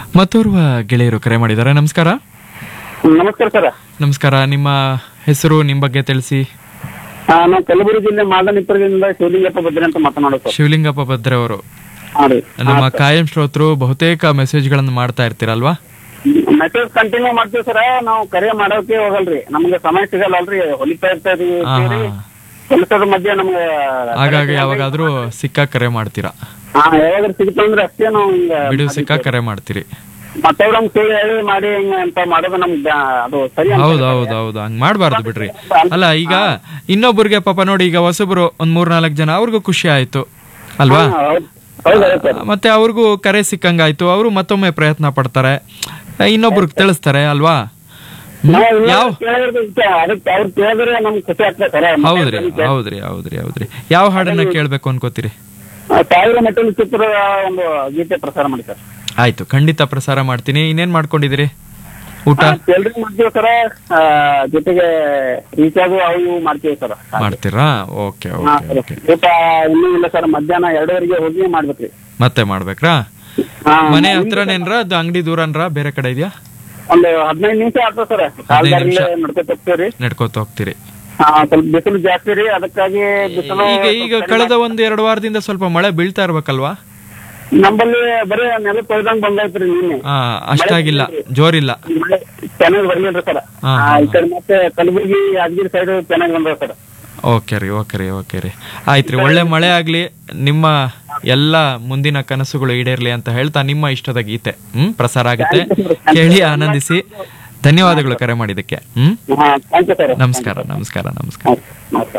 ಮತ್ತೋರ್ವ ಗೆಳೆಯರು ಕರೆ ಮಾಡಿದ್ದಾರೆ ನಮಸ್ಕಾರ ನಮಸ್ಕಾರ ಸರ್ ನಮಸ್ಕಾರ ನಿಮ್ಮ ಹೆಸರು ನಿಮ್ಮ ಬಗ್ಗೆ ತಿಳಿಸಿ ನಾವು ಕಲಬುರಗಿ ಜಿಲ್ಲೆ ಮಾದನಿಪುರದಿಂದ ಶಿವಲಿಂಗಪ್ಪ ಭದ್ರ ಅಂತ ಮಾತನಾಡೋದು ಸರ್ ಶಿವಲಿಂಗಪ್ಪ ಭದ್ರೆ ಅವರು ಹಾ ರೀ ನಮ್ಮ ಕಾಯಂ ಶ್ರೋತೃ ಬಹುತೇಕ ಮೆಸೇಜ್ಗಳನ್ನು ಮಾಡ್ತಾ ಇರ್ತೀರಲ್ವಾ ಮೆಸೇಜ್ ಕಂಟಿನ್ಯೂ ಮಾಡ್ತೀವಿ ಸರ್ ನಾವು ಕರೆ ಮಾಡೋಕೆ ಹೋಗಲ್ರಿ ನಮ್ಗೆ ಸಮಯ ಸಿಗಲ್ಲ ಅಲ್ರಿ ಹೊಲಿತಾ ಇರ್ತೀವಿ ಹಾ, ಹಾ. ಕೆಲಸದ ಮಧ್ಯೆ ನಮ್ಗೆ ಹಾಗಾಗಿ ಯಾವಾಗಾದ್ರೂ ಸಿಕ್ಕ ಕರೆ ಮಾಡ್ತೀರಾ ಹಾ ಯಾವಾಗಾದ್ರೂ ಸಿಗ್ತಂದ್ರೆ ಅಷ್ಟೇ ನಾವು ಹಿಂಗ ಬಿಡು ಸಿಕ್ಕ ಕರೆ ಮಾಡ್ತೀರಿ ಮತ್ತೊಬ್ರಮ್ ಕೇಳಿ ಹೇಳಿ ಮಾಡಿ ಹಿಂಗ ಅಂತ ಮಾಡೋದು ನಮ್ಗೆ ಅದು ಸರಿ ಅಂತ ಹೌದು ಹೌದು ಹೌದು ಹಂಗ್ ಮಾಡ್ಬಾರ್ದು ಬಿಡ್ರಿ ಅಲ್ಲ ಈಗ ಇನ್ನೊಬ್ಬರಿಗೆ ಪಾಪ ನೋಡಿ ಈಗ ಹೊಸಬ್ರು ಒಂದ್ ಮೂರ್ ನಾಲ್ಕು ಜನ ಅವ್ರಿಗೂ ಖುಷಿ ಆಯ್ತು ಅಲ್ವಾ ಹಾ, ಹೌದು ಹೌದು ಹೌದು ಸರ್ ಮತ್ತೆ ಅವ್ರಿಗೂ ಕರೆ ಸಿಕ್ಕಂಗಾಯ್ತು ಅವರು ಮತ್ತೊಮ್ಮೆ ಪ್ರಯತ್ನ ಪಡ್ತಾರೆ ಇನ್ನೊಬ್ರಿಗೆ ತಿಳಿಸ್ತಾರೆ ಅಲ್ವಾ ಹ್ಮ್? ನಾವು ಇನ್ನೂ ಯಾವ ಕೇಳಿದ್ರೆ ಅದಕ್ಕೆ ಅವ್ರು ಕೇಳಿದ್ರೆ ನಮ್ಗೆ ಖುಷಿ ಆಗ್ತದೆ ಸರ್ ಹೌದ್ರಿ ಹೌದ್ರಿ ಹೌದ್ರಿ ಹೌದ್ರಿ ಯಾವ ಹಾಡನ್ನ ಕೇಳ್ಬೇಕು ಅನ್ಕೋತೀರಿ ಸಾವಿರ ಮೆಟ್ಟಲು ಚಿತ್ರದ ಒಂದು ಗೀತೆ ಪ್ರಸಾರ ಮಾಡಿ ಸರ್ ಆಯ್ತು ಖಂಡಿತ ಪ್ರಸಾರ ಮಾಡ್ತೀನಿ ಇನ್ನೇನ್ ಮಾಡ್ಕೊಂಡಿದ್ದೀರಿ ಊಟ ಟೇಲರಿಂಗ್ ಮಾಡ್ತೀವಿ ಸರ್ ಜೊತೆಗೆ ರೀಚಾರ್ಜ್ ಅವು ಇವು ಮಾಡ್ತೀವಿ ಸರ್ ಮಾಡ್ತೀರಾ ಓಕೆ ಹಾ, ಓಕೆ ಸರ್. ಓಕೆ ಊಟ ಇನ್ನೂ ಇಲ್ಲ ಸರ್ ಮಧ್ಯಾಹ್ನ ಎರಡೂವರೆಗೆ ಹೋಗಿ ಮಾಡ್ಬೇಕ್ರಿ ಮತ್ತೆ ಮಾಡ್ಬೇಕ್ರಾ ಹಾ, ಮನೆ ಹತ್ರನೇನ್ರ ಅದು ಅಂಗಡಿ ದೂರನ್ರ ಬೇರೆ ಕಡೆ ಇದೆಯಾ ಒಂದು ಹದಿನೈದು ನಿಮಿಷ ಆಗ್ತದೆ ಸರ್ ಕಾಲ್ದಾರಿಲೇ ನಡ್ಕೊತ ಹೋಗ್ತೀವಿ ನಡ್ಕೋತ ಹೋಗ್ತೀರಿ ಹಾ ಸ್ವಲ್ಪ ಬಿಸಿಲು ಜಾಸ್ತಿ ರೀ ಅದಕ್ಕಾಗಿ ಬಿಸಿಲು ಈಗ ಈಗ ಕಳೆದ ಒಂದ್ ಎರಡು ವಾರದಿಂದ ಸ್ವಲ್ಪ ಮಳೆ ಬೀಳ್ತಾ ಇರ್ಬೇಕಲ್ವಾ ನಮ್ಮಲ್ಲಿ ಬರೀ ನೆಲ ತೊಯ್ದಂಗ್ ಬಂದೈತ್ರಿ ನಿನ್ನೆ ಆ ಅಷ್ಟಾಗಿಲ್ಲ ಜೋರಿಲ್ಲ ಮಳೆ ಚೆನ್ನಾಗಿ ಬರ್ಲಿಲ್ರಿ ಸರ್ ಹಾ, ಈ ಕಡೆ ಮತ್ತೆ ಕಲಬುರಗಿ ಯಾದಗಿರಿ ಸೈಡ್ ಚೆನ್ನಾಗಿ ಬಂದದ ಸರ್ ಓಕೆ ರೀ ಓಕೆ ರೀ ಓಕೆ ರೀ ಆಯ್ತು ರೀ ಒಳ್ಳೆ ಮಳೆ ಆಗ್ಲಿ ನಿಮ್ಮ ಎಲ್ಲ ಮುಂದಿನ ಕನಸುಗಳು ಈಡೇರ್ಲಿ ಅಂತ ಹೇಳ್ತಾ ನಿಮ್ಮ ಇಷ್ಟದ ಗೀತೆ ಹ್ಮ್ ಪ್ರಸಾರ ಆಗುತ್ತೆ ಕೇಳಿ ಆನಂದಿಸಿ ಧನ್ಯವಾದಗಳು ಕರೆ ಮಾಡಿದ್ದಕ್ಕೆ ಹ್ಮ್ ಹಾ ಥ್ಯಾಂಕ್ ಯು ಸರ್ ನಮಸ್ಕಾರ ನಮಸ್ಕಾರ ನಮಸ್ಕಾರ ನಮಸ್ಕಾರ